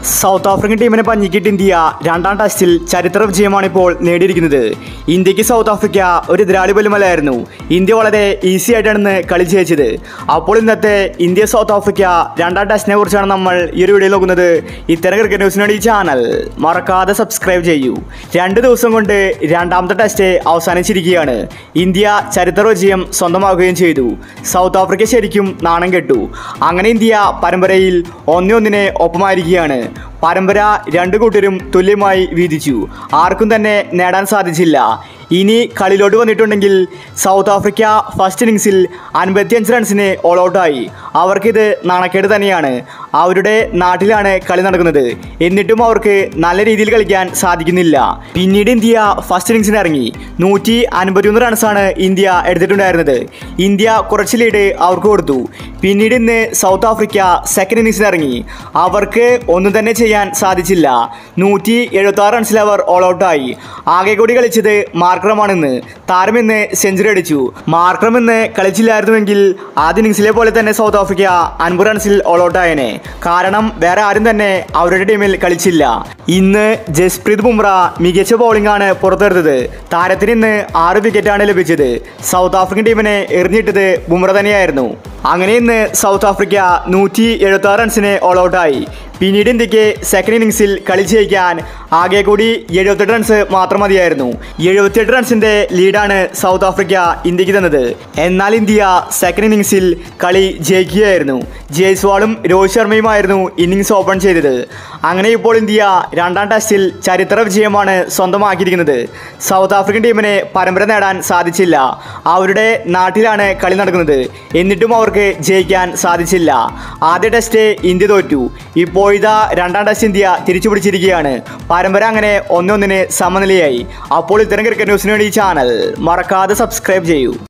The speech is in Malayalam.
സൗത്ത് ആഫ്രിക്കൻ ടീമിനെ പഞ്ഞിക്കിട്ട് ഇന്ത്യ രണ്ടാം ടെസ്റ്റിൽ ചരിത്ര വിജയമാണ് ഇപ്പോൾ നേടിയിരിക്കുന്നത് ഇന്ത്യക്ക് സൗത്ത് ആഫ്രിക്ക ഒരു എതിരാളി പോലുമല്ലായിരുന്നു ഇന്ത്യ വളരെ ഈസി ആയിട്ടാണ് ഇന്ന് കളി ജയിച്ചത് അപ്പോൾ ഇന്നത്തെ ഇന്ത്യ സൗത്ത് ആഫ്രിക്ക രണ്ടാം ടെസ്റ്റിനെ കുറിച്ചാണ് നമ്മൾ ഈ ഒരു വീഡിയോയിൽ നോക്കുന്നത് ഇത്തരം ക്രിക്കറ്റ് ന്യൂസിന് വേണ്ടി ഈ ചാനൽ മറക്കാതെ സബ്സ്ക്രൈബ് ചെയ്യൂ രണ്ട് ദിവസം കൊണ്ട് രണ്ടാമത്തെ ടെസ്റ്റ് അവസാനിച്ചിരിക്കുകയാണ് ഇന്ത്യ ചരിത്ര വിജയം സ്വന്തമാക്കുകയും ചെയ്തു സൗത്ത് ആഫ്രിക്ക ശരിക്കും നാണം കെട്ടു അങ്ങനെ ഇന്ത്യ പരമ്പരയിൽ ഒന്നേ ഒന്നിനെ ഒപ്പമായിരിക്കുകയാണ് പരമ്പര രണ്ടു കൂട്ടരും തുല്യമായി വീതിച്ചു ആർക്കും തന്നെ നേടാൻ സാധിച്ചില്ല ഇനി കളിയിലോട്ട് വന്നിട്ടുണ്ടെങ്കിൽ സൗത്ത് ആഫ്രിക്ക ഫസ്റ്റ് ഇന്നിങ്സിൽ അൻപത്തിയഞ്ച് റൺസിന് ഓൾ ഔട്ടായി അവർക്കിത് നാണക്കേട് തന്നെയാണ് അവരുടെ നാട്ടിലാണ് കളി നടക്കുന്നത് എന്നിട്ടും അവർക്ക് നല്ല രീതിയിൽ കളിക്കാൻ സാധിക്കുന്നില്ല പിന്നീട് ഇന്ത്യ ഫസ്റ്റ് ഇന്നിങ്സിന് ഇറങ്ങി നൂറ്റി അൻപത്തിയൊന്ന് റൺസാണ് ഇന്ത്യ എടുത്തിട്ടുണ്ടായിരുന്നത് ഇന്ത്യ കുറച്ച് ലീഡ് അവർക്ക് കൊടുത്തു പിന്നീട് ഇന്ന് സൗത്ത് ആഫ്രിക്ക സെക്കൻഡ് ഇന്നിങ്സിന് ഇറങ്ങി അവർക്ക് ഒന്നും തന്നെ ചെയ്യാൻ സാധിച്ചില്ല നൂറ്റി എഴുപത്തി ആറ് റൺസിൽ അവർ ഓൾ ഔട്ടായി ആകെ കൂടി കളിച്ചത് മാർക്രമാണ് ഇന്ന് താരം ഇന്ന് സെഞ്ചുറി അടിച്ചു മാർക്രം ഇന്ന് കളിച്ചില്ലായിരുന്നുവെങ്കിൽ ആദ്യ ഇന്നിങ്സിലെ പോലെ തന്നെ സൗത്ത് ആഫ്രിക്ക അൻപത് റൺസിൽ ഓൾ ഔട്ടായേനെ കാരണം വേറെ ആരും തന്നെ അവരുടെ ടീമിൽ കളിച്ചില്ല ഇന്ന് ജസ്പ്രീത് ബുംറ മികച്ച ബൗളിംഗ് ആണ് പുറത്തെടുത്തത് താരത്തിന് ഇന്ന് ആറ് വിക്കറ്റാണ് ലഭിച്ചത് സൗത്ത് ആഫ്രിക്കൻ ടീമിനെ എറിഞ്ഞിട്ടത് ബുംറ തന്നെയായിരുന്നു അങ്ങനെ ഇന്ന് സൗത്ത് ആഫ്രിക്ക നൂറ്റി എഴുപത്തി ആറ് റൺസിന് ഓൾ ഔട്ടായി പിന്നീട് ഇന്ത്യക്ക് സെക്കൻഡ് ഇന്നിങ്സിൽ കളി ജയിക്കാൻ ആകെ കൂടി എഴുപത്തെട്ട് റൺസ് മാത്രം മതിയായിരുന്നു എഴുപത്തിയെട്ട് റൺസിന്റെ ലീഡാണ് സൗത്ത് ആഫ്രിക്ക ഇന്ത്യക്ക് തന്നത് എന്നാൽ ഇന്ത്യ സെക്കൻഡ് ഇന്നിങ്സിൽ കളി ജയിക്കുകയായിരുന്നു ജയ്സ്വാളും രോഹിത് ശർമ്മയുമായിരുന്നു ഇന്നിങ്സ് ഓപ്പൺ ചെയ്തത് അങ്ങനെ ഇപ്പോൾ ഇന്ത്യ രണ്ടാം ടെസ്റ്റിൽ ചരിത്ര വിജയമാണ് സ്വന്തമാക്കിയിരിക്കുന്നത് സൗത്ത് ആഫ്രിക്കൻ ടീമിന് പരമ്പര നേടാൻ സാധിച്ചില്ല അവരുടെ നാട്ടിലാണ് കളി നടക്കുന്നത് എന്നിട്ടും അവർക്ക് ജയിക്കാൻ സാധിച്ചില്ല ആദ്യ ടെസ്റ്റ് ഇന്ത്യ തോറ്റു ഇപ്പോൾ ഇതാ രണ്ടാം ടെസ്റ്റ് ഇന്ത്യ തിരിച്ചു പിടിച്ചിരിക്കുകയാണ് പരമ്പര അങ്ങനെ ഒന്നൊന്നിന് സമനിലയായി അപ്പോൾ ഇത്തരം ക്രിക്കറ്റ് ന്യൂസിന് വേണ്ടി ഈ ചാനൽ മറക്കാതെ സബ്സ്ക്രൈബ് ചെയ്യൂ